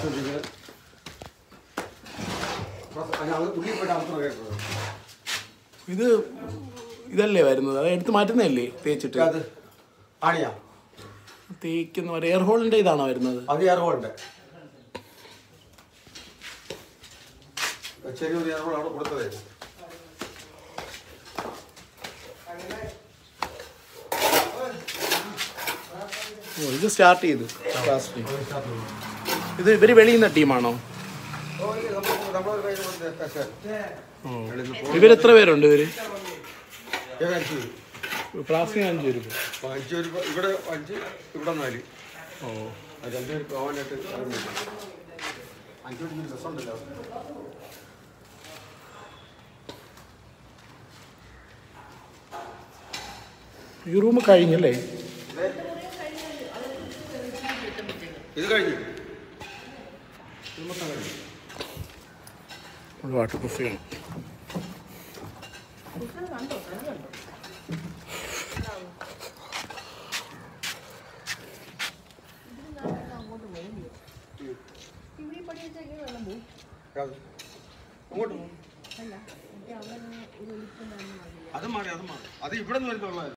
അടച്ചുകൊണ്ടിരിക്കുന്നത് അതിനകത്ത് ഉള്ളിൽ പോയിട്ട് അകത്തുനിന്ന് കേൾക്കുന്നത് ഇത് ഇതല്ലേ വരുന്നത് അത് എടുത്ത് മാറ്റുന്നതല്ലേ തേച്ചിട്ട് അത് ആണിയാ തേക്കുന്ന പറയുക എയർ ഹോളിന്റെ ഇതാണോ വരുന്നത് അത് എയർഹോളുണ്ട് ചെറിയൊരു എയർഹോൾ അവിടെ കൊടുത്തതേ ഓ, ഇത് സ്റ്റാർട്ട് ചെയ്തു ലാസ്റ്റ് ഇത് ഇവര് വെളിയിൽ നിന്ന് ടീമാണോ ഓ, ഇത് നമ്മൾ- നമ്മളൊരു കയ്യിൽ കൊണ്ട് പക്ഷേ, ഇവരെത്ര പേരുണ്ട് ഇവര് ഇത് അഞ്ച് പേര്. പ്ലാസ്റ്റിക് അഞ്ച് പേര് അപ്പൊ അഞ്ച് പേര് ഇപ്പൊ ഇവിടെ അഞ്ച് ഇവിടെ നാല് ഓ അത് രണ്ടുപേര് പോകാനായിട്ട് ഇറങ്ങിയില്ല. അഞ്ച് മണിക്ക് രസമുണ്ടല്ലോ ഈ റൂം കഴിഞ്ഞല്ലേ ഇത് കഴിഞ്ഞു ഇത് മൊത്തം കഴിഞ്ഞു വാട്ടർ പ്രൂഫ് ചെയ്യണം ഇവിടെ പണി വെച്ചാൽ ഇങ്ങനെ വെള്ളം പോകും അത് അങ്ങോട്ട് പോകും അല്ല അവിടെ ഒരു ഒലിപ്പുണ്ടാകുന്ന മാതിരി അത് മാറി അത് മാറി അത് ഇവിടെ നിന്ന് വരുന്നുള്ള